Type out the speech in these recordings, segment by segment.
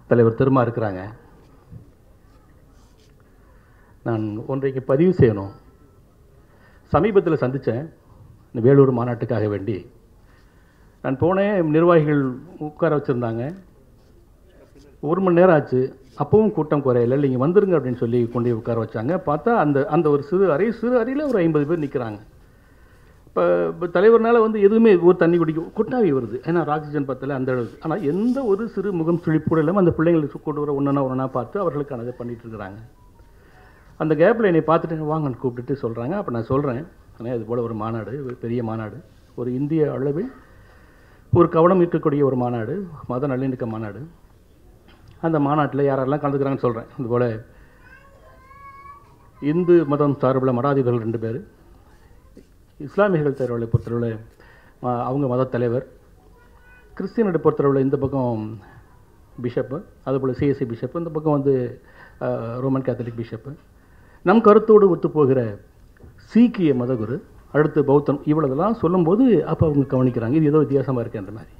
தலைவர் திருமா இருக்கிறாங்க நான் ஒன்றைக்கு பதிவு செய்யணும் சமீபத்தில் சந்தித்தேன் இந்த வேலூர் மாநாட்டுக்காக வேண்டி நான் போனேன் நிர்வாகிகள் உட்கார வச்சுருந்தாங்க ஒரு மணி நேரம் ஆச்சு அப்பவும் கூட்டம் குறையல நீங்கள் வந்துருங்க அப்படின்னு சொல்லி கொண்டு போய் உட்கார வச்சாங்க பார்த்தா அந்த அந்த ஒரு சிறு அறை சிறு அறையில் ஒரு ஐம்பது பேர் நிற்கிறாங்க இப்போ இப்போ தலைவர்னால வந்து எதுவுமே ஒரு தண்ணி குடிக்க கொட்டாவி வருது ஏன்னா ஆக்சிஜன் பத்தல அந்த அளவுக்கு ஆனால் எந்த ஒரு சிறு முகம் சுழிப்பு கூட இல்லாமல் அந்த பிள்ளைங்களுக்கு கொண்டு வர ஒன்றா ஒன்றா பார்த்து அவர்களுக்கான இதை பண்ணிட்டு இருக்கிறாங்க அந்த கேப்பில் என்னை பார்த்துட்டு வாங்கன்னு கூப்பிட்டுட்டு சொல்கிறாங்க அப்போ நான் சொல்கிறேன் ஆனால் இது போல் ஒரு மாநாடு ஒரு பெரிய மாநாடு ஒரு இந்திய அளவில் ஒரு கவனம் ஈர்க்கக்கூடிய ஒரு மாநாடு மத நல்லிணக்க மாநாடு அந்த மாநாட்டில் யாரெல்லாம் கலந்துக்கிறாங்கன்னு சொல்கிறேன் இது போல் இந்து மதம் சார்பில் மடாதிபர்கள் ரெண்டு பேர் இஸ்லாமியர்கள் தேர்வலை பொறுத்தளவில் ஆ, அவங்க மத தலைவர் கிறிஸ்டியனை பொறுத்தளவில் இந்த பக்கம் பிஷப்பு அதுபோல் சிஎஸ்சி பிஷப்பு இந்த பக்கம் வந்து ஆ, ரோமன் கேத்தலிக் பிஷப்பு நம் கருத்தோடு ஒத்து போகிற சீக்கிய மதகுரு அடுத்து பௌத்தம் இவ்வளோதெல்லாம் சொல்லும்போது அப்போ அவங்க கவனிக்கிறாங்க இது ஏதோ வித்தியாசமாக இருக்குன்ற மாதிரி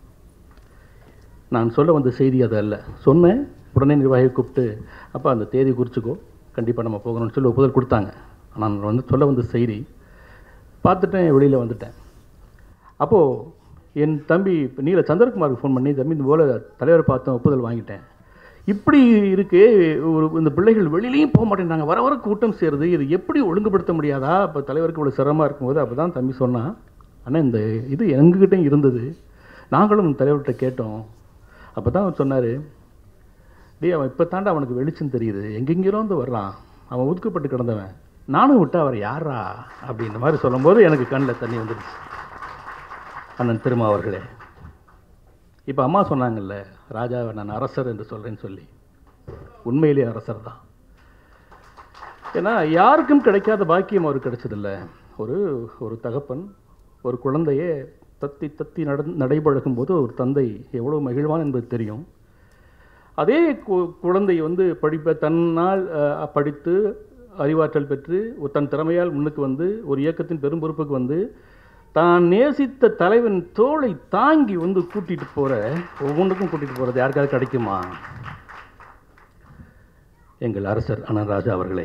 நான் சொல்ல வந்த செய்தி அது அல்ல சொன்னேன் உடனே நிர்வாகியை கூப்பிட்டு அப்போ அந்த தேதி குறிச்சிக்கோ கண்டிப்பாக நம்ம போகணும்னு சொல்லி ஒப்புதல் கொடுத்தாங்க ஆனால் நான் வந்து சொல்ல வந்த செய்தி பார்த்துட்டேன் வெளியில் வந்துட்டேன் அப்போது என் தம்பி இப்போ நீல சந்திரகுமாருக்கு ஃபோன் பண்ணி தம்பி இந்த போல் தலைவரை பார்த்தேன் ஒப்புதல் வாங்கிட்டேன் இப்படி இருக்கு ஒரு இந்த பிள்ளைகள் வெளியிலையும் போக மாட்டேங்கிறாங்க வர வர கூட்டம் சேருது இது எப்படி ஒழுங்குபடுத்த முடியாதா இப்போ தலைவருக்கு இவ்வளோ சிரமமாக இருக்கும்போது அப்போ தான் தம்பி சொன்னான் ஆனால் இந்த இது எங்ககிட்டயும் இருந்தது நாங்களும் தலைவர்கிட்ட கேட்டோம் அப்போ தான் அவர் சொன்னார் டேய் அவன் இப்போ தாண்டா அவனுக்கு வெளிச்சம் தெரியுது எங்கெங்கேயோ வந்து வர்றான் அவன் ஒதுக்கப்பட்டு கிடந்தவன் நானும் விட்டு அவர் யாரா அப்படின்ற மாதிரி சொல்லும்போது எனக்கு கண்ணில் தண்ணி வந்துடுச்சு அண்ணன் திருமா அவர்களே இப்போ அம்மா சொன்னாங்கல்ல ராஜாவை நான் அரசர் என்று சொல்கிறேன்னு சொல்லி உண்மையிலேயே அரசர் தான் ஏன்னா யாருக்கும் கிடைக்காத பாக்கியம் அவருக்கு கிடைச்சதில்ல ஒரு ஒரு தகப்பன் ஒரு குழந்தையே தத்தி தத்தி நட நடைபழகும் போது ஒரு தந்தை எவ்வளோ மகிழ்வான் என்பது தெரியும் அதே கு- குழந்தை வந்து படிப்ப தன்னால் அஹ், படித்து அறிவாற்றல் பெற்று ஒரு தன் திறமையால் முன்னுக்கு வந்து ஒரு இயக்கத்தின் பெரும் பொறுப்புக்கு வந்து தான் நேசித்த தலைவன் தோளை தாங்கி வந்து கூட்டிட்டு போற ஒவ்வொன்றுக்கும் கூட்டிட்டு போறது யாருக்காவது கிடைக்குமா எங்கள் அரசர் அண்ணன் ராஜா அவர்களே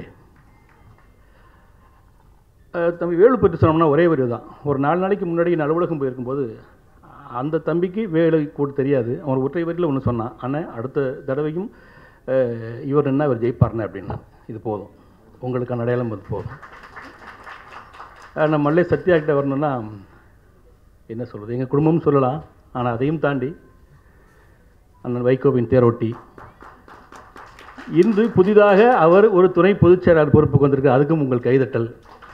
அஹ், தம்பி வேலு பற்றி சொன்னோம்னா ஒரே ஒரு தான் ஒரு நாலு நாளைக்கு முன்னாடி நான் அலுவலகம் போயிருக்கும்போது அந்த தம்பிக்கு வேலை கூட தெரியாது அவன் ஒற்றை வரியில் ஒன்று சொன்னான் அண்ணன் அடுத்த தடவையும் அஹ், இவர் என்ன இவர் ஜெயிப்பாருன்னு அப்படின்னா இது போதும் உங்களுக்கான அடையாளம் அது போதும் அஹ், நம்ம மல்லே சத்யா கிட்ட வரணும்னா என்ன சொல்கிறது எங்கள் குடும்பம் சொல்லலாம் ஆனால் அதையும் தாண்டி அண்ணன் வைகோவின் தேரோட்டி இன்று புதிதாக அவர் ஒரு துணை பொதுச் செயலாளர் பொறுப்புக்கு வந்திருக்கு அதுக்கும் உங்கள் கைதட்டல்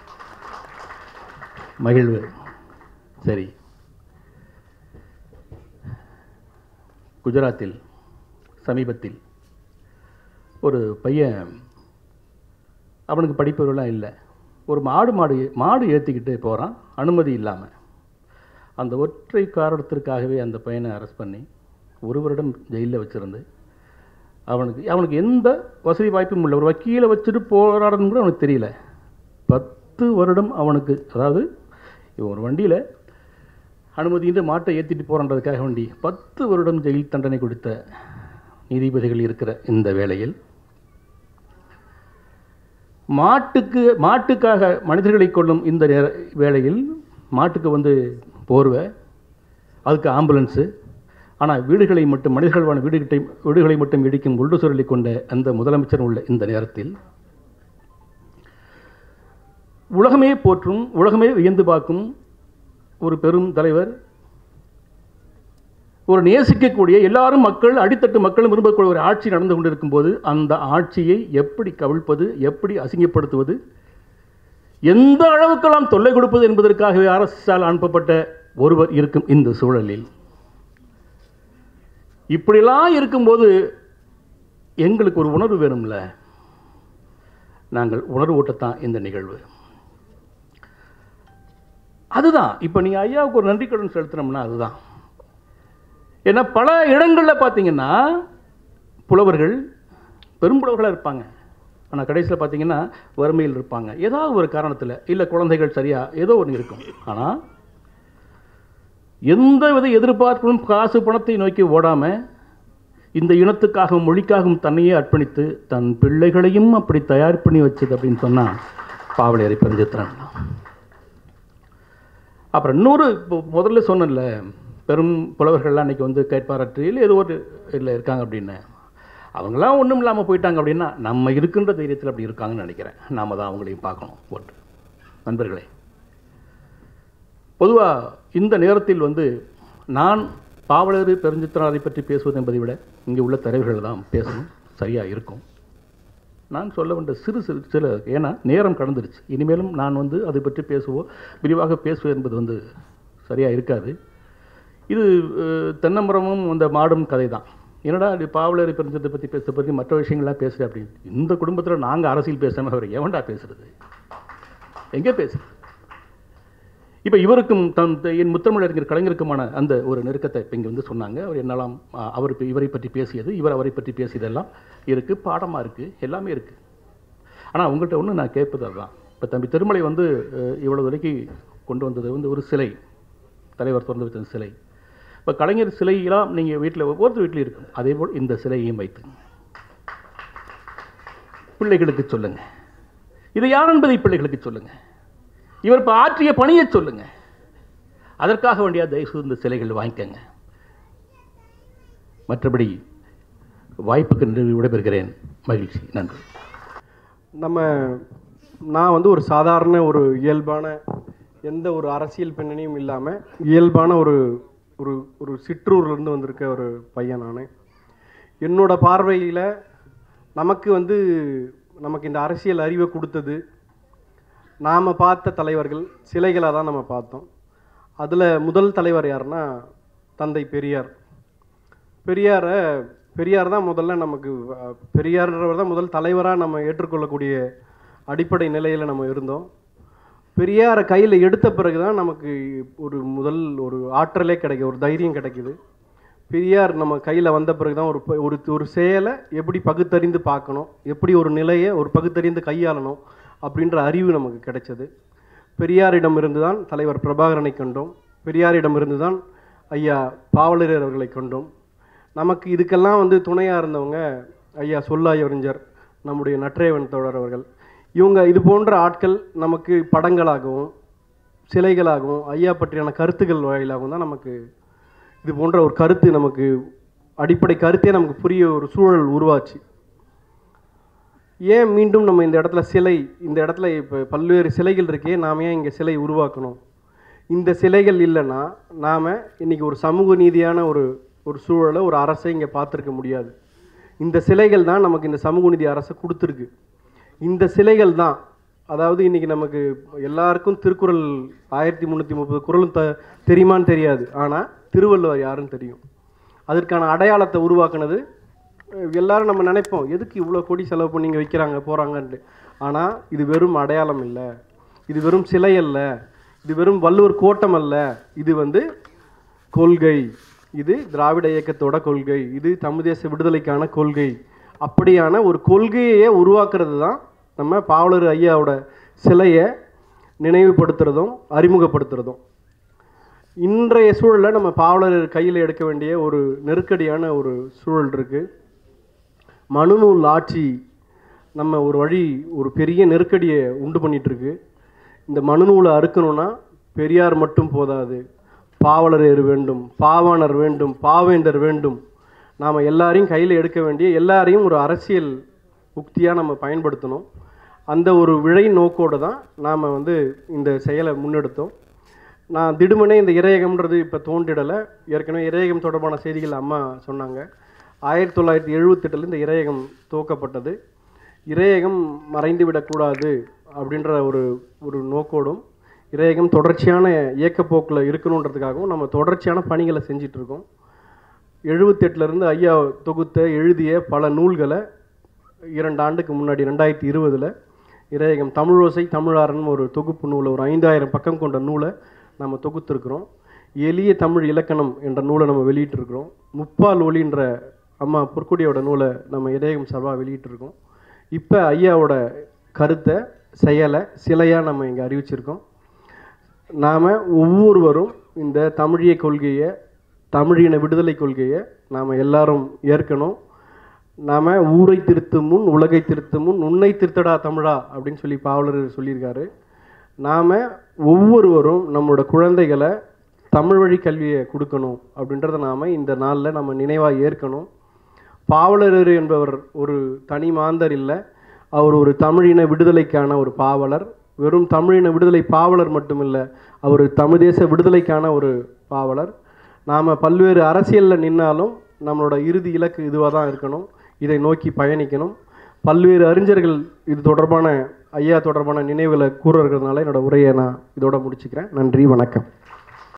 மகிழ்வு சரி குஜராத்தில் சமீபத்தில் ஒரு பையன் அவனுக்கு படிப்பவர்களாம் இல்லை ஒரு மாடு மாடு மாடு ஏற்றிக்கிட்டு போகிறான் அனுமதி இல்லாமல் அந்த ஒற்றை காரணத்திற்காகவே அந்த பையனை அரெஸ்ட் பண்ணி ஒரு வருடம் ஜெயிலில் வச்சுருந்து அவனுக்கு அவனுக்கு எந்த வசதி வாய்ப்பும் இல்லை ஒரு வக்கீலை வச்சுட்டு போராடணும் கூட அவனுக்கு தெரியல பத்து வருடம் அவனுக்கு அதாவது இவன் ஒரு வண்டியில் அனுமதியின்றி மாட்டை ஏற்றிட்டு போகிறன்றதுக்காக வேண்டி பத்து வருடம் ஜெயில் தண்டனை கொடுத்த நீதிபதிகள் இருக்கிற இந்த வேளையில் மாட்டுக்கு மாட்டுக்காக மனிதர்களை கொள்ளும் இந்த நேர வேளையில் மாட்டுக்கு வந்து போர்வை அதுக்கு ஆம்புலன்ஸு ஆனால் வீடுகளை மட்டும் மனிதர்களான வீடுகிட்டை வீடுகளை மட்டும் இடிக்கும் உள்ளுசுரலை கொண்ட அந்த முதலமைச்சர் உள்ள இந்த நேரத்தில் உலகமே போற்றும் உலகமே வியந்து பார்க்கும் ஒரு பெரும் தலைவர் ஒரு நேசிக்கக்கூடிய எல்லாரும் மக்கள் அடித்தட்டு மக்களும் விரும்பக்கூடிய ஒரு ஆட்சி நடந்து கொண்டிருக்கும் போது அந்த ஆட்சியை எப்படி கவிழ்ப்பது எப்படி அசிங்கப்படுத்துவது எந்த அளவுக்கெல்லாம் தொல்லை கொடுப்பது என்பதற்காகவே அரசால் அனுப்பப்பட்ட ஒருவர் இருக்கும் இந்த சூழலில் இப்படிலாம் இருக்கும்போது எங்களுக்கு ஒரு உணர்வு வேணும்ல நாங்கள் உணர்வு ஊட்டத்தான் இந்த நிகழ்வு அதுதான் இப்போ நீ ஐயாவுக்கு ஒரு நன்றி கடன் செலுத்தினோம்னா அதுதான் ஏன்னா பல இடங்களில் பார்த்தீங்கன்னா புலவர்கள் பெரும்புலவர்களாக இருப்பாங்க ஆனால் கடைசியில் பார்த்தீங்கன்னா வறுமையில் இருப்பாங்க ஏதாவது ஒரு காரணத்தில் இல்லை குழந்தைகள் சரியா ஏதோ ஒன்று இருக்கும் ஆனால் எந்த வித எதிர்பார்ப்பும் காசு பணத்தை நோக்கி ஓடாமல் இந்த இனத்துக்காகவும் மொழிக்காகவும் தன்னையே அர்ப்பணித்து தன் பிள்ளைகளையும் அப்படி தயார் பண்ணி வச்சது அப்படின்னு சொன்னால் பாவலரை பரிஞ்சித்திரன் அப்புறம் இன்னொரு இப்போ முதல்ல சொன்னேன்ல பெரும் புலவர்கள்லாம் அன்றைக்கி வந்து கேட்பாரற்றில் ஏதோ ஒரு இதில் இருக்காங்க அப்படின்னு அவங்களாம் ஒன்றும் இல்லாமல் போயிட்டாங்க அப்படின்னா நம்ம இருக்கின்ற தைரியத்தில் அப்படி இருக்காங்கன்னு நினைக்கிறேன் நாம் தான் அவங்களையும் பார்க்கணும் ஒன்று நண்பர்களே பொதுவாக இந்த நேரத்தில் வந்து நான் பாவலர் பெருஞ்சித்திரனாரை பற்றி பேசுவது என்பதை விட இங்கே உள்ள தலைவர்கள் தான் பேசணும் சரியாக இருக்கும் நான் சொல்ல வேண்டிய சிறு சிறு சில ஏன்னா நேரம் கடந்துருச்சு இனிமேலும் நான் வந்து அதை பற்றி பேசுவோ விரிவாக பேசுவது என்பது வந்து சரியாக இருக்காது இது அஹ், தென்னமரமும் அந்த மாடும் கதை தான் என்னடா இது பாவலரை பெருஞ்சத்தை பற்றி பேசுறத பற்றி மற்ற விஷயங்கள்லாம் பேசுகிறேன் அப்படின்னு இந்த குடும்பத்தில் நாங்கள் அரசியல் பேசாமல் அவர் எவன்டா பேசுறது எங்கே பேசுறது இப்போ இவருக்கும் தன் என் முத்தமிழறிஞர் கலைஞருக்குமான அந்த ஒரு நெருக்கத்தை இப்போ இங்கே வந்து சொன்னாங்க அவர் என்னெல்லாம் அஹ், அவர் இப்ப இவரை பற்றி பேசியது இவர் அவரை பற்றி பேசியதெல்லாம் இருக்குது பாடமாக இருக்குது எல்லாமே இருக்குது ஆனால் உங்கள்கிட்ட ஒன்று நான் கேட்பது அதுதான் இப்போ தம்பி திருமலை வந்து அஹ், இவ்வளவு வரைக்கும் கொண்டு வந்தது வந்து ஒரு சிலை தலைவர் திறந்து வைத்த சிலை இப்போ கலைஞர் சிலையெல்லாம் நீங்கள் வீட்டில் ஒவ்வொருத்தர் வீட்லையும் இருக்கும் அதே போல் இந்த சிலையையும் வைத்து பிள்ளைகளுக்கு சொல்லுங்க இது யார் என்பதை பிள்ளைகளுக்கு சொல்லுங்க இவர் இப்போ ஆற்றிய பணியை சொல்லுங்க அதற்காக வேண்டிய தயவுசெய்து இந்த சிலைகள் வாங்கிக்கங்க மற்றபடி வாய்ப்புக்கு நன்றி விடைபெறுகிறேன் மகிழ்ச்சி நன்றி நம்ம நான் வந்து ஒரு சாதாரண ஒரு இயல்பான எந்த ஒரு அரசியல் பின்னணியும் இல்லாமல் இயல்பான ஒரு ஒரு ஒரு சிற்றூர்லேருந்து வந்திருக்க ஒரு பையன் நான் என்னோட பார்வையில் நமக்கு வந்து நமக்கு இந்த அரசியல் அறிவை கொடுத்தது நாம் பார்த்த தலைவர்கள் சிலைகளாக தான் நம்ம பார்த்தோம் அதில் முதல் தலைவர் யாருன்னா தந்தை பெரியார் பெரியாரை பெரியார் தான் முதல்ல நமக்கு அஹ், பெரியார்ன்றவர் தான் முதல் தலைவராக நம்ம ஏற்றுக்கொள்ளக்கூடிய அடிப்படை நிலையில் நம்ம இருந்தோம் பெரியாரை கையில் எடுத்த பிறகு தான் நமக்கு ஒரு முதல் ஒரு ஆற்றலே கிடைக்குது ஒரு தைரியம் கிடைக்குது பெரியார் நம்ம கையில் வந்த பிறகு தான் ஒரு ப- ஒரு ஒரு செயலை எப்படி பகுத்தறிந்து பார்க்கணும் எப்படி ஒரு நிலையை ஒரு பகுத்தறிந்து கையாளணும் அப்படின்ற அறிவு நமக்கு கிடைச்சது பெரியாரிடமிருந்து தான் தலைவர் பிரபாகரனை கண்டோம் பெரியாரிடமிருந்து தான் ஐயா பாவலரர் அவர்களை கண்டோம் நமக்கு இதுக்கெல்லாம் வந்து துணையாக இருந்தவங்க ஐயா சொல்லாய் அறிஞர் நம்முடைய நற்றேவன் தோழர் அவர்கள் இவங்க இது போன்ற ஆட்கள் நமக்கு படங்களாகவும் சிலைகளாகவும் ஐயா பற்றியான கருத்துக்கள் வாயிலாகவும் தான் நமக்கு இது போன்ற ஒரு கருத்து நமக்கு அடிப்படை கருத்தே நமக்கு புரிய ஒரு சூழல் உருவாச்சு ஏன் மீண்டும் நம்ம இந்த இடத்துல சிலை இந்த இடத்துல இப்போ பல்வேறு சிலைகள் இருக்கே நாம் ஏன் இங்கே சிலை உருவாக்கணும் இந்த சிலைகள் இல்லைன்னா நாம் இன்னைக்கு ஒரு சமூக நீதியான ஒரு ஒரு சூழலை ஒரு அரசை இங்கே பார்த்துருக்க முடியாது இந்த சிலைகள் தான் நமக்கு இந்த சமூக நீதி அரசை கொடுத்துருக்கு இந்த சிலைகள் தான் அதாவது இன்னைக்கு நமக்கு எல்லாருக்கும் திருக்குறள் ஆயிரத்தி முந்நூற்றி முப்பது குறளும் த தெரியுமான்னு தெரியாது ஆனால் திருவள்ளுவர் யாருன்னு தெரியும் அதற்கான அடையாளத்தை உருவாக்குனது அஹ், எல்லாரும் நம்ம நினைப்போம் எதுக்கு இவ்வளோ கோடி செலவு பண்ணி இங்கே வைக்கிறாங்க போகிறாங்கன்ட்டு ஆனால் இது வெறும் அடையாளம் இல்லை இது வெறும் சிலை அல்ல இது வெறும் வள்ளுவர் கோட்டம் அல்ல இது வந்து கொள்கை இது திராவிட இயக்கத்தோட கொள்கை இது தமிழ் தேச விடுதலைக்கான கொள்கை அப்படியான ஒரு கொள்கையை உருவாக்குறது தான் நம்ம பாவலர் ஐயாவோட சிலையை நினைவுபடுத்துறதும் அறிமுகப்படுத்துறதும் இன்றைய சூழலில் நம்ம பாவலர் கையில் எடுக்க வேண்டிய ஒரு நெருக்கடியான ஒரு சூழல் இருக்குது மனுநூல் ஆட்சி நம்ம ஒரு வழி ஒரு பெரிய நெருக்கடியை உண்டு பண்ணிட்டு இருக்கு இந்த மனுநூலை அறுக்கணும்னா பெரியார் மட்டும் போதாது பாவலரேறு வேண்டும் பாவாணர் வேண்டும் பாவேந்தர் வேண்டும் நாம் எல்லாரையும் கையில் எடுக்க வேண்டிய எல்லாரையும் ஒரு அரசியல் உக்தியாக நம்ம பயன்படுத்தணும் அந்த ஒரு விழை நோக்கோடு தான் நாம் வந்து இந்த செயலை முன்னெடுத்தோம் நான் திடுமனே இந்த இறையகம்ன்றது இப்போ தோன்றிடலை ஏற்கனவே இறையகம் தொடர்பான செய்திகள் அம்மா சொன்னாங்க ஆயிரத்தி தொள்ளாயிரத்தி எழுபத்தெட்டில் இந்த இறையகம் துவக்கப்பட்டது இறையகம் மறைந்து விடக்கூடாது அப்படின்ற ஒரு ஒரு நோக்கோடும் இறையகம் தொடர்ச்சியான இயக்கப்போக்கில் இருக்கணுன்றதுக்காகவும் நம்ம தொடர்ச்சியான பணிகளை செஞ்சிட்டு இருக்கோம் எழுபத்தெட்டுலேருந்து ஐயா தொகுத்த எழுதிய பல நூல்களை இரண்டு ஆண்டுக்கு முன்னாடி ரெண்டாயிரத்தி இருபதில் இறையகம் தமிழோசை தமிழாரன் ஒரு தொகுப்பு நூலை ஒரு ஐந்தாயிரம் பக்கம் கொண்ட நூலை நம்ம தொகுத்திருக்கிறோம் எளிய தமிழ் இலக்கணம் என்ற நூலை நம்ம வெளியிட்டிருக்கிறோம் முப்பால் ஒளின்ற அம்மா பொற்குடியோட நூலை நம்ம இறையகம் சபா வெளியிட்டிருக்கோம் இப்போ ஐயாவோட கருத்தை செயலை சிலையாக நம்ம இங்கே அறிவிச்சிருக்கோம் நாம் ஒவ்வொருவரும் இந்த தமிழிய கொள்கையை தமிழின விடுதலை கொள்கையை நாம் எல்லாரும் ஏற்கணும் நாம் ஊரை திருத்தும் முன் உலகை திருத்தும் முன் உன்னை திருத்தடா தமிழா அப்படின்னு சொல்லி பாவலர் சொல்லியிருக்காரு நாம் ஒவ்வொருவரும் நம்மளோட குழந்தைகளை தமிழ் வழி கல்வியை கொடுக்கணும் அப்படின்றத நாம் இந்த நாளில் நம்ம நினைவாக ஏற்கணும் பாவலரர் என்பவர் ஒரு தனி மாந்தர் இல்லை அவர் ஒரு தமிழின விடுதலைக்கான ஒரு பாவலர் வெறும் தமிழின விடுதலை பாவலர் மட்டுமில்லை அவர் தமிழ் தேச விடுதலைக்கான ஒரு பாவலர் நாம் பல்வேறு அரசியலில் நின்னாலும் நம்மளோட இறுதி இலக்கு இதுவாக தான் இருக்கணும் இதை நோக்கி பயணிக்கணும் பல்வேறு அறிஞர்கள் இது தொடர்பான ஐயா தொடர்பான நினைவுகளை கூற இருக்கிறதுனால என்னோட உரையை நான் இதோட முடிச்சுக்கிறேன் நன்றி வணக்கம்